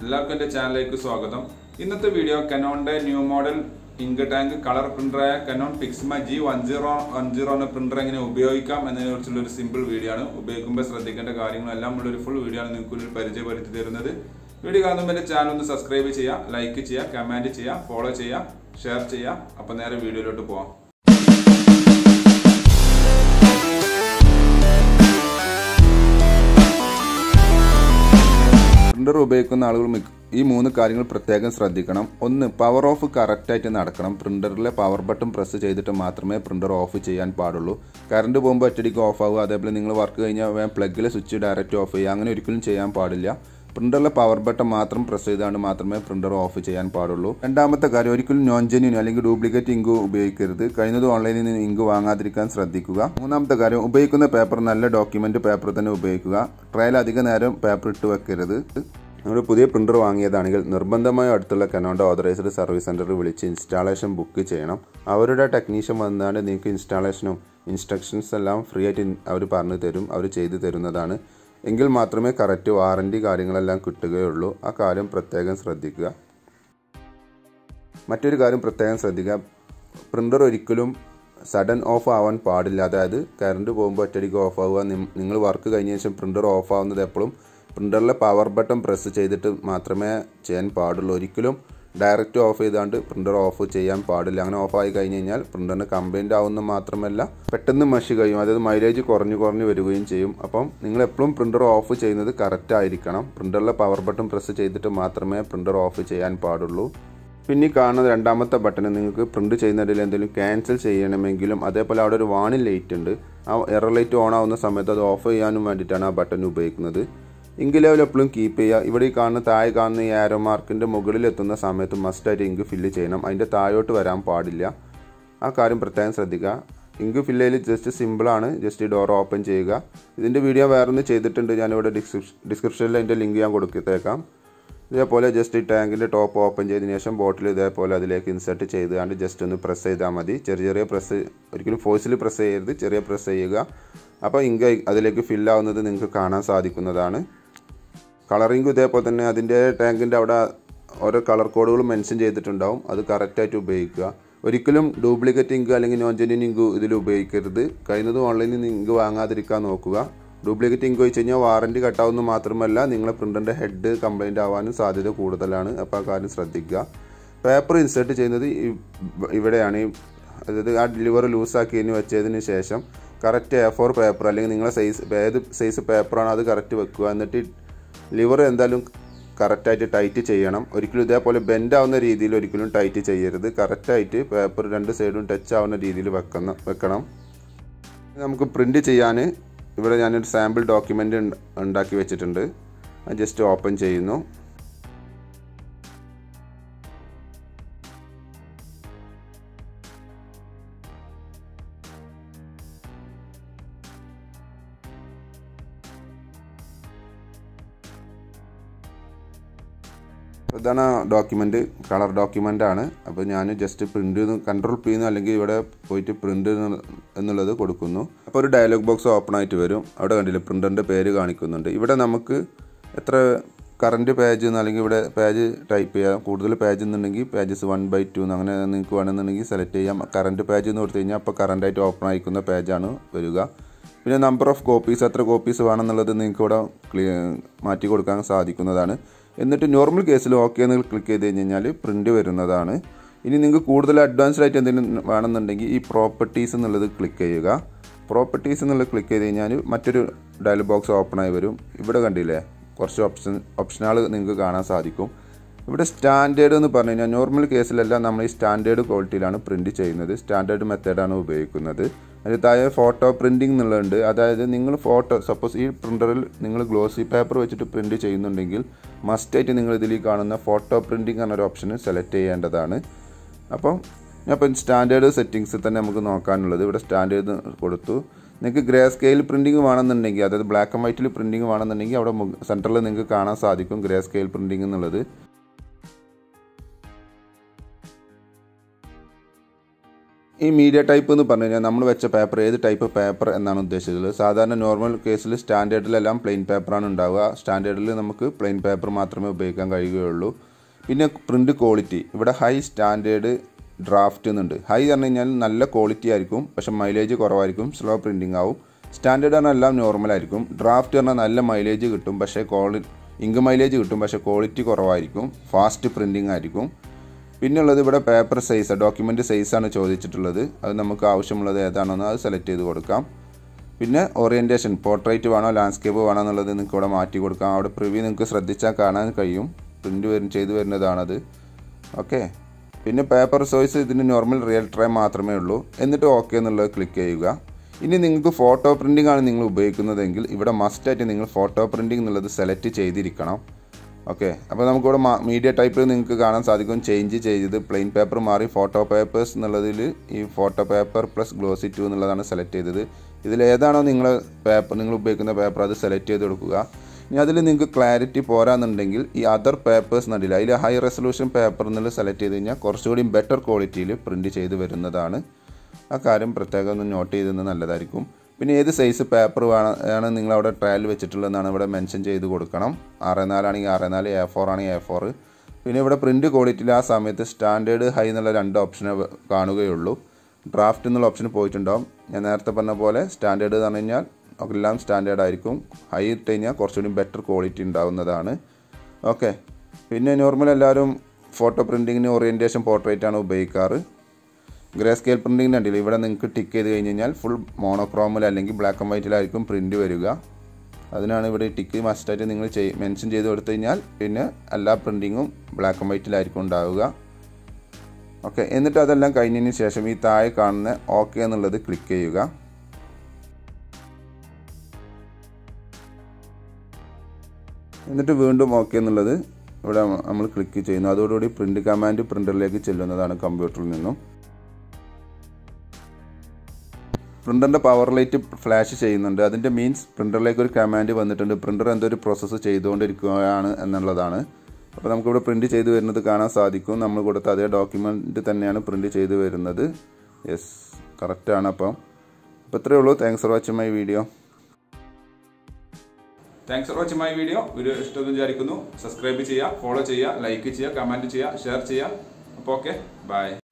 എല്ലാവർക്കും എൻ്റെ ചാനലിലേക്ക് സ്വാഗതം ഇന്നത്തെ വീഡിയോ കനോണിന്റെ new model ink tank colour പ്രിന്ററായ Canon Pixma G one zero one zero എന്ന പ്രിന്റർ എങ്ങനെ ഉപയോഗിക്കാം എന്നതിനെ കുറിച്ചുള്ള ഒരു സിമ്പിൾ വീഡിയോ ആണ് ഉപയോഗിക്കുമ്പോൾ ശ്രദ്ധിക്കേണ്ട കാര്യങ്ങളെല്ലാം ഉള്ള ഒരു ഫുൾ വീഡിയോ ആണ് നിങ്ങൾക്ക് പരിചയപ്പെടുത്തി തരുന്നത് വീഡിയോ കാണുമ്പോൾ എൻ്റെ ചാനൽ ഒന്ന് സബ്സ്ക്രൈബ് ചെയ്യുക ലൈക്ക് ചെയ്യുക കമൻറ്റ് ചെയ്യുക ഫോളോ ചെയ്യുക ഷെയർ ചെയ്യുക അപ്പോൾ നേരെ വീഡിയോയിലോട്ട് പോവാം പ്രിന്റർ ഉപയോഗിക്കുന്ന ആളുകൾ മിക്ക- ഈ മൂന്ന് കാര്യങ്ങൾ പ്രത്യേകം ശ്രദ്ധിക്കണം ഒന്ന് പവർ ഓഫ് കറക്റ്റായിട്ട് നടക്കണം പ്രിന്ററിലെ പവർ ബട്ടൺ പ്രസ് ചെയ്തിട്ട് മാത്രമേ പ്രിന്റർ ഓഫ് ചെയ്യാൻ പാടുള്ളൂ കറണ്ട് പോകുമ്പോൾ ഒറ്റടിക്ക് ഓഫ് ആവുക അതേപോലെ നിങ്ങൾ വർക്ക് കഴിഞ്ഞാൽ വേഗം പ്ലഗിലെ സ്വിച്ച് ഡയറക്റ്റ് ഓഫ് ചെയ്യുക അങ്ങനെ ഒരിക്കലും ചെയ്യാൻ പാടില്ല പ്രിന്ററിലെ പവർ ബട്ടൺ മാത്രം പ്രസ് ചെയ്താണ്ട് മാത്രമേ പ്രിന്റർ ഓഫ് ചെയ്യാൻ പാടുള്ളൂ രണ്ടാമത്തെ കാര്യം ഒരിക്കലും നോൺ ജെന്യൂൻ അല്ലെങ്കിൽ ഡ്യൂപ്ലിക്കേറ്റ് ഇങ്ക് ഉപയോഗിക്കരുത് കഴിയുന്നത് ഓൺലൈനിൽ നിന്ന് ഇങ്ക് വാങ്ങാതിരിക്കാൻ ശ്രദ്ധിക്കുക മൂന്നാമത്തെ കാര്യം ഉപയോഗിക്കുന്ന പേപ്പർ നല്ല ഡോക്യുമെന്റ് പേപ്പർ തന്നെ ഉപയോഗിക്കുക ട്രയൽ അധിക നേരം പേപ്പർ ഇട്ട് വെക്കരുത് നമ്മൾ പുതിയ പ്രിന്റർ വാങ്ങിയതാണെങ്കിൽ നിർബന്ധമായും അടുത്തുള്ള കനോണ്ട ഓതറൈസ്ഡ് സർവീസ് സെന്ററിൽ വിളിച്ച് ഇൻസ്റ്റാളേഷൻ ബുക്ക് ചെയ്യണം അവരുടെ ടെക്നീഷ്യൻ വന്നാണ്ട് നിങ്ങൾക്ക് ഇൻസ്റ്റാളേഷനും ഇൻസ്ട്രക്ഷൻസ് എല്ലാം ഫ്രീ ആയിട്ട് അവർ പറഞ്ഞു തരും അവർ ചെയ്തു തരുന്നതാണ് എങ്കിൽ മാത്രമേ കറക്റ്റ് വാറണ്ടി കാര്യങ്ങളെല്ലാം കിട്ടുകയുള്ളൂ ആ കാര്യം പ്രത്യേകം ശ്രദ്ധിക്കുക മറ്റൊരു കാര്യം പ്രത്യേകം ശ്രദ്ധിക്കുക പ്രിന്റർ ഒരിക്കലും സഡൻ ഓഫ് ആവാൻ പാടില്ല അതായത് കറണ്ട് പോകുമ്പോൾ ഒറ്റയടിക്ക് ഓഫ് ആവുക നിം- നിങ്ങൾ വർക്ക് കഴിഞ്ഞ ശേഷം പ്രിന്റർ ഓഫ് ആവുന്നത് എപ്പോഴും പ്രിന്ററിലെ പവർ ബട്ടൺ പ്രസ് ചെയ്തിട്ട് മാത്രമേ ചെയ്യാൻ പാടുള്ളൂ ഒരിക്കലും ഡയറക്റ്റ് ഓഫ് ചെയ്താണ്ട് പ്രിന്റർ ഓഫ് ചെയ്യാൻ പാടില്ല അങ്ങനെ ഓഫ് ആയി കഴിഞ്ഞ് കഴിഞ്ഞാൽ പ്രിന്ററിന് കംപ്ലൈൻറ്റ് ആവുന്ന മാത്രമല്ല പെട്ടെന്ന് മഷി കഴിയും അതായത് മൈലേജ് കുറഞ്ഞു കുറഞ്ഞു വരികയും ചെയ്യും അപ്പം നിങ്ങൾ എപ്പോഴും പ്രിന്റർ ഓഫ് ചെയ്യുന്നത് കറക്റ്റ് ആയിരിക്കണം പ്രിന്ററിലെ പവർ ബട്ടൺ പ്രസ് ചെയ്തിട്ട് മാത്രമേ പ്രിന്റർ ഓഫ് ചെയ്യാൻ പാടുള്ളൂ പിന്നെ ഈ കാണുന്ന രണ്ടാമത്തെ ബട്ടൺ നിങ്ങൾക്ക് പ്രിന്റ് ചെയ്യുന്നതിൽ എന്തെങ്കിലും ക്യാൻസൽ ചെയ്യണമെങ്കിലും അതേപോലെ അവിടെ ഒരു വാണിംഗ് ലൈറ്റ് ഉണ്ട് ആ എറർ ലൈറ്റ് ഓൺ ആവുന്ന സമയത്ത് അത് ഓഫ് ചെയ്യാനും വേണ്ടിയിട്ടാണ് ആ ബട്ടൺ ഉപയോഗിക്കുന്നത് ഇങ്ക് ലെവൽ എപ്പോഴും കീപ്പ് ചെയ്യുക ഇവിടെ ഈ കാണുന്ന താഴെ കാണുന്ന ഈ ആരോ മാർക്കിന്റെ മുകളിൽ എത്തുന്ന സമയത്ത് മസ്റ്റായിട്ട് ഇങ്ക് ഫില്ല് ചെയ്യണം അതിന്റെ താഴോട്ട് വരാൻ പാടില്ല ആ കാര്യം പ്രത്യേകം ശ്രദ്ധിക്കുക ഇങ്ക് ഫില്ല് ചെയ്യൽ ജസ്റ്റ് സിമ്പിളാണ് ജസ്റ്റ് ഈ ഡോർ ഓപ്പൺ ചെയ്യുക ഇതിൻ്റെ വീഡിയോ വേറൊന്ന് ചെയ്തിട്ടുണ്ട് ഞാനിവിടെ ഡിസ്ക്രിപ്ഷൻ ഡിസ്ക്രിപ്ഷനിൽ അതിൻ്റെ ലിങ്ക് ഞാൻ കൊടുത്തേക്കാം ഇതേപോലെ ജസ്റ്റ് ഈ ടാങ്കിൻ്റെ ടോപ്പ് ഓപ്പൺ ചെയ്തതിന് ശേഷം ബോട്ടിൽ ഇതേപോലെ അതിലേക്ക് ഇൻസെർട്ട് ചെയ്തുകൊണ്ട് ജസ്റ്റ് ഒന്ന് പ്രസ് ചെയ്താൽ മതി ചെറിയ ചെറിയ പ്രസ് ഒരിക്കലും ഫോഴ്സിൽ പ്രസ് ചെയ്യരുത് ചെറിയ പ്രസ് ചെയ്യുക അപ്പോൾ ഇങ്ക് അതിലേക്ക് ഫില്ലാവുന്നത് നിങ്ങൾക്ക് കാണാൻ സാധിക്കുന്നതാണ് കളറിംഗ് ഇതേപോലെ തന്നെ അതിൻ്റെ ടാങ്കിൻ്റെ അവിടെ ഓരോ കളർ കോഡുകൾ മെൻഷൻ ചെയ്തിട്ടുണ്ടാവും അത് കറക്റ്റായിട്ട് ഉപയോഗിക്കുക ഒരിക്കലും ഡ്യൂപ്ലിക്കേറ്റ് ഇങ്ക് അല്ലെങ്കിൽ നോൺ ജെന്യൂൻ ഇങ്ക് ഇതിൽ ഉപയോഗിക്കരുത് കഴിയുന്നതും ഓൺലൈനിൽ നിന്ന് ഇങ്ക് വാങ്ങാതിരിക്കാൻ നോക്കുക ഡ്യൂപ്ലിക്കേറ്റ് ഇങ്ക് വെച്ച് കഴിഞ്ഞാൽ വാറണ്ടി കട്ടാവുന്ന മാത്രമല്ല നിങ്ങളെ പ്രിൻ്ററിൻ്റെ ഹെഡ് കംപ്ലൈൻ്റ് ആവാനും സാധ്യത കൂടുതലാണ് അപ്പോൾ ആ കാര്യം ശ്രദ്ധിക്കുക പേപ്പർ ഇൻസേർട്ട് ചെയ്യുന്നത് ഇ- ഇവിടെയാണ് ഈ അതായത് ആ ലിവർ ലൂസാക്കിയതിന് വെച്ചതിന് ശേഷം കറക്റ്റ് എ ഫോർ പേപ്പർ അല്ലെങ്കിൽ നിങ്ങളെ സൈസ് ഏത് സൈസ് പേപ്പറാണ് അത് കറക്റ്റ് വെക്കുക എന്നിട്ട് ലിവർ എന്തായാലും കറക്റ്റായിട്ട് ടൈറ്റ് ചെയ്യണം ഒരിക്കലും ഇതേപോലെ ബെൻഡ് ആവുന്ന രീതിയിൽ ഒരിക്കലും ടൈറ്റ് ചെയ്യരുത് കറക്റ്റായിട്ട് പേപ്പർ രണ്ട് സൈഡും ടച്ച് ആവുന്ന രീതിയിൽ വെക്കുന്ന വെക്കണം നമുക്ക് പ്രിൻ്റ് ചെയ്യാൻ ഇവിടെ ഞാനൊരു സാമ്പിൾ ഡോക്യുമെൻ്റ് ഉണ്ടാക്കി വെച്ചിട്ടുണ്ട് അത് ജസ്റ്റ് ഓപ്പൺ ചെയ്യുന്നു ഇതാണ് ഡോക്യുമെൻ്റ് കളർ ഡോക്യുമെൻ്റ് ആണ് അപ്പോൾ ഞാൻ ജസ്റ്റ് പ്രിൻ്റ് കൺട്രോൾ പി അല്ലെങ്കിൽ ഇവിടെ പോയിട്ട് പ്രിൻ്റ് എന്നുള്ളത് കൊടുക്കുന്നു അപ്പോൾ ഒരു ഡയലോഗ് ബോക്സ് ഓപ്പൺ ആയിട്ട് വരും അവിടെ കണ്ടില്ലേ പ്രിൻ്ററിൻ്റെ പേര് കാണിക്കുന്നുണ്ട് ഇവിടെ നമുക്ക് എത്ര കറണ്ട് പേജ് എന്ന് അല്ലെങ്കിൽ ഇവിടെ പേജ് ടൈപ്പ് ചെയ്യാം കൂടുതൽ പേജ് എന്നുണ്ടെങ്കിൽ പേജസ് വൺ ബൈ ടു അങ്ങനെ നിങ്ങൾക്ക് വേണമെന്നുണ്ടെങ്കിൽ സെലക്ട് ചെയ്യാം കറണ്ട് പേജ് എന്ന് കൊടുത്തു കഴിഞ്ഞാൽ അപ്പോൾ കറണ്ടായിട്ട് ഓപ്പൺ ആയിക്കുന്ന പേജാണ് വരിക പിന്നെ നമ്പർ ഓഫ് കോപ്പീസ് എത്ര കോപ്പീസ് വേണമെന്നുള്ളത് നിങ്ങൾക്ക് ഇവിടെ ക്ലിയർ മാറ്റി കൊടുക്കാൻ സാധിക്കുന്നതാണ് എന്നിട്ട് നോർമൽ കേസിൽ ഓക്കെ എന്ന് ക്ലിക്ക് ചെയ്ത് കഴിഞ്ഞ് കഴിഞ്ഞാൽ പ്രിൻ്റ് വരുന്നതാണ് ഇനി നിങ്ങൾക്ക് കൂടുതൽ അഡ്വാൻസ്ഡ് ആയിട്ട് എന്തെങ്കിലും വേണമെന്നുണ്ടെങ്കിൽ ഈ പ്രോപ്പർട്ടീസ് എന്നുള്ളത് ക്ലിക്ക് ചെയ്യുക പ്രോപ്പർട്ടീസ് എന്നുള്ളത് ക്ലിക്ക് ചെയ്ത് കഴിഞ്ഞാൽ മറ്റൊരു ഡയലോഗ് ബോക്സ് ഓപ്പൺ ആയി വരും ഇവിടെ കണ്ടില്ലേ കുറച്ച് ഓപ്ഷൻ ഓപ്ഷനുകൾ നിങ്ങൾക്ക് കാണാൻ സാധിക്കും ഇവിടെ സ്റ്റാൻഡേർഡ് എന്ന് പറഞ്ഞു കഴിഞ്ഞാൽ നോർമൽ കേസിലെല്ലാം നമ്മൾ ഈ സ്റ്റാൻഡേർഡ് ക്വാളിറ്റിയിലാണ് പ്രിന്റ് ചെയ്യുന്നത് സ്റ്റാൻഡേർഡ് മെത്തേഡാണ് ഉപയോഗിക്കുന്നത് അതിന് താഴെ ഫോട്ടോ പ്രിന്റിംഗ് എന്നുള്ളതുണ്ട് അതായത് നിങ്ങൾ ഫോട്ടോ സപ്പോസ് ഈ പ്രിന്ററിൽ നിങ്ങൾ ഗ്ലോസി പേപ്പർ വെച്ചിട്ട് പ്രിന്റ് ചെയ്യുന്നുണ്ടെങ്കിൽ മസ്റ്റായിട്ട് നിങ്ങൾ ഇതിൽ ഈ കാണുന്ന ഫോട്ടോ പ്രിന്റിംഗ് എന്നൊരു ഓപ്ഷൻ സെലക്ട് ചെയ്യേണ്ടതാണ് അപ്പം ഞാൻ ഇപ്പം സ്റ്റാൻഡേർഡ് സെറ്റിങ്സ് തന്നെ നമുക്ക് നോക്കാനുള്ളത് ഇവിടെ സ്റ്റാൻഡേർഡ് കൊടുത്തു നിങ്ങൾക്ക് ഗ്രേ സ്കെയിൽ പ്രിന്റിംഗ് വേണമെന്നുണ്ടെങ്കിൽ അതായത് ബ്ലാക്ക് ആൻഡ് വൈറ്റിൽ പ്രിന്റിംഗ് വേണമെന്നുണ്ടെങ്കിൽ അവിടെ സെൻറ്ററിൽ നിങ്ങൾക്ക് കാണാൻ സാധിക്കും ഗ്രേ സ്കെയിൽ പ്രിന്റിംഗ് എന്നുള്ളത് ഈ മീഡിയ ടൈപ്പ് എന്ന് പറഞ്ഞു കഴിഞ്ഞാൽ നമ്മൾ വെച്ച പേപ്പർ ഏത് ടൈപ്പ് പേപ്പർ എന്നാണ് ഉദ്ദേശിച്ചത് സാധാരണ നോർമൽ കേസിൽ സ്റ്റാൻഡേർഡിലെല്ലാം പ്ലെയിൻ പേപ്പറാണ് ഉണ്ടാവുക സ്റ്റാൻഡേർഡിൽ നമുക്ക് പ്ലെയിൻ പേപ്പർ മാത്രമേ ഉപയോഗിക്കാൻ കഴിയുകയുള്ളൂ പിന്നെ പ്രിൻ്റ് ക്വാളിറ്റി ഇവിടെ ഹൈ സ്റ്റാൻഡേർഡ് ഡ്രാഫ്റ്റ് എന്നുണ്ട് ഹൈ പറഞ്ഞു കഴിഞ്ഞാൽ നല്ല ക്വാളിറ്റി ആയിരിക്കും പക്ഷെ മൈലേജ് കുറവായിരിക്കും സ്ലോ പ്രിൻറ്റിംഗ് ആവും സ്റ്റാൻഡേർഡ് പറഞ്ഞാൽ എല്ലാം നോർമൽ ആയിരിക്കും ഡ്രാഫ്റ്റ് പറഞ്ഞാൽ നല്ല മൈലേജ് കിട്ടും പക്ഷേ ക്വാളി ഇങ്ക് മൈലേജ് കിട്ടും പക്ഷേ ക്വാളിറ്റി കുറവായിരിക്കും ഫാസ്റ്റ് പ്രിൻറ്റിംഗ് ആയിരിക്കും പിന്നെ ഉള്ളത് ഇവിടെ പേപ്പർ സൈസ് ഡോക്യുമെൻ്റ് സൈസാണ് ചോദിച്ചിട്ടുള്ളത് അത് നമുക്ക് ആവശ്യമുള്ളത് ഏതാണെന്ന് അത് സെലക്ട് ചെയ്ത് കൊടുക്കാം പിന്നെ ഓറിയൻറ്റേഷൻ പോർട്രേറ്റ് വേണോ ലാൻഡ്സ്കേപ്പ് വേണോ എന്നുള്ളത് നിങ്ങൾക്ക് ഇവിടെ മാറ്റി കൊടുക്കാം അവിടെ പ്രിവ്യൂ നിങ്ങൾക്ക് ശ്രദ്ധിച്ചാൽ കാണാൻ കഴിയും പ്രിൻറ്റ് വരും ചെയ്തു വരുന്നതാണത് ഓക്കെ പിന്നെ പേപ്പർ സോയ്സ് ഇതിന് നോർമൽ റിയൽ ട്രൈ മാത്രമേ ഉള്ളൂ എന്നിട്ട് ഓക്കെ എന്നുള്ളത് ക്ലിക്ക് ചെയ്യുക ഇനി നിങ്ങൾക്ക് ഫോട്ടോ പ്രിൻറ്റിംഗ് ആണ് നിങ്ങൾ ഉപയോഗിക്കുന്നതെങ്കിൽ ഇവിടെ മസ്റ്റായിട്ട് നിങ്ങൾ ഫോട്ടോ പ്രിൻറ്റിംഗ് എന്നുള്ളത് സെലക്ട് ചെയ്തിരിക്കണം ഓക്കെ അപ്പോൾ നമുക്കിവിടെ മീഡിയ ടൈപ്പിൽ നിങ്ങൾക്ക് കാണാൻ സാധിക്കും ചേഞ്ച് ചെയ്തത് പ്ലെയിൻ പേപ്പർ മാറി ഫോട്ടോ പേപ്പേഴ്സ് എന്നുള്ളതിൽ ഈ photo paper plus glossy two എന്നുള്ളതാണ് സെലക്ട് ചെയ്തത് ഇതിൽ ഏതാണോ നിങ്ങൾ പേപ്പർ നിങ്ങൾ ഉപയോഗിക്കുന്ന പേപ്പർ അത് സെലക്ട് ചെയ്ത് കൊടുക്കുക ഇനി അതിൽ നിങ്ങൾക്ക് ക്ലാരിറ്റി പോരാന്നുണ്ടെങ്കിൽ ഈ അതർ പേപ്പേഴ്സ് നടില്ല അതിൽ ഹൈ റെസൊല്യൂഷൻ പേപ്പർ എന്നുള്ളത് സെലക്ട് ചെയ്ത് കഴിഞ്ഞാൽ കുറച്ചുകൂടി ബെറ്റർ ക്വാളിറ്റിയിൽ പ്രിൻറ്റ് ചെയ്ത് വരുന്നതാണ് ആ കാര്യം പ്രത്യേകം ഒന്ന് നോട്ട് ചെയ്തത് നല്ലതായിരിക്കും പിന്നെ ഏത് സൈസ് പേപ്പർ വേണം ആണ് നിങ്ങൾ അവിടെ ട്രയൽ വെച്ചിട്ടുള്ളതെന്നാണ് ഇവിടെ മെൻഷൻ ചെയ്ത് കൊടുക്കണം ആറ് നാലാണെങ്കിൽ ആറ് നാല് എ ഫോർ ആണെങ്കിൽ എ ഫോർ പിന്നെ ഇവിടെ പ്രിൻറ്റ് ക്വാളിറ്റിയിൽ ആ സമയത്ത് സ്റ്റാൻഡേർഡ് ഹൈ എന്നുള്ള രണ്ട് ഓപ്ഷനെ കാണുകയുള്ളൂ ഡ്രാഫ്റ്റ് എന്നുള്ള ഓപ്ഷൻ പോയിട്ടുണ്ടാവും ഞാൻ നേരത്തെ പറഞ്ഞ പോലെ സ്റ്റാൻഡേർഡ് എന്ന് പറഞ്ഞു കഴിഞ്ഞാൽ എല്ലാം സ്റ്റാൻഡേർഡ് ആയിരിക്കും ഹൈ ഇട്ട് കഴിഞ്ഞാൽ കുറച്ചുകൂടി ബെറ്റർ ക്വാളിറ്റി ഉണ്ടാവുന്നതാണ് ഓക്കെ പിന്നെ നോർമൽ എല്ലാവരും ഫോട്ടോ പ്രിൻറ്റിങ്ങിന് ഓറിയൻറ്റേഷൻ പോർട്രേറ്റ് ആണ് ഉപയോഗിക്കാറ് ഗ്രേ സ്കെയിൽ പ്രിൻറ്റിങ്ങിന് ഉണ്ടല്ലോ ഇവിടെ നിങ്ങൾക്ക് ടിക്ക് ചെയ്ത് കഴിഞ്ഞ് കഴിഞ്ഞാൽ ഫുൾ മോണോക്രോമിൽ അല്ലെങ്കിൽ ബ്ലാക്ക് ആൻഡ് വൈറ്റിലായിരിക്കും പ്രിൻറ്റ് വരിക അതിനാണ് ഇവിടെ ടിക്ക് മസ്റ്റായിട്ട് നിങ്ങൾ ചെയ് മെൻഷൻ ചെയ്ത് കൊടുത്തു കഴിഞ്ഞാൽ പിന്നെ എല്ലാ പ്രിൻറ്റിങ്ങും ബ്ലാക്ക് ആൻഡ് വൈറ്റിലായിരിക്കും ഉണ്ടാവുക ഓക്കെ എന്നിട്ട് അതെല്ലാം കഴിഞ്ഞതിന് ശേഷം ഈ താഴെ കാണുന്ന ഓക്കെ എന്നുള്ളത് ക്ലിക്ക് ചെയ്യുക എന്നിട്ട് വീണ്ടും ഓക്കെ എന്നുള്ളത് ഇവിടെ നമ്മൾ ക്ലിക്ക് ചെയ്യുന്നു അതോടുകൂടി പ്രിൻ്റ് കമാൻഡ് പ്രിൻ്ററിലേക്ക് ചെല്ലുന്നതാണ് കമ്പ്യൂട്ടറിൽ നിന്നും പ്രിൻ്ററിൻ്റെ പവർ ലൈറ്റ് ഫ്ലാഷ് ചെയ്യുന്നുണ്ട് അതിൻ്റെ മീൻസ് പ്രിൻ്ററിലേക്ക് ഒരു കമാൻഡ് വന്നിട്ടുണ്ട് പ്രിൻ്റർ എന്തോ ഒരു പ്രോസസ്സ് ചെയ്തുകൊണ്ടിരിക്കുകയാണ് എന്നുള്ളതാണ് അപ്പോൾ നമുക്കിവിടെ പ്രിൻറ്റ് ചെയ്ത് വരുന്നത് കാണാൻ സാധിക്കും നമ്മൾ കൊടുത്ത അതേ ഡോക്യുമെൻ്റ് തന്നെയാണ് പ്രിൻറ്റ് ചെയ്ത് വരുന്നത് യെസ് കറക്റ്റാണ് അപ്പം അപ്പോൾ ഇത്രയേ ഉള്ളൂ thanks for watching my video thanks for watching my video video ഇഷ്ടമെന്ന് വിചാരിക്കുന്നു സബ്സ്ക്രൈബ് ചെയ്യുക ഫോളോ ചെയ്യുക ലൈക്ക് ചെയ്യുക കമൻറ്റ് ചെയ്യുക ഷെയർ ചെയ്യുക അപ്പോൾ ഓക്കെ ബൈ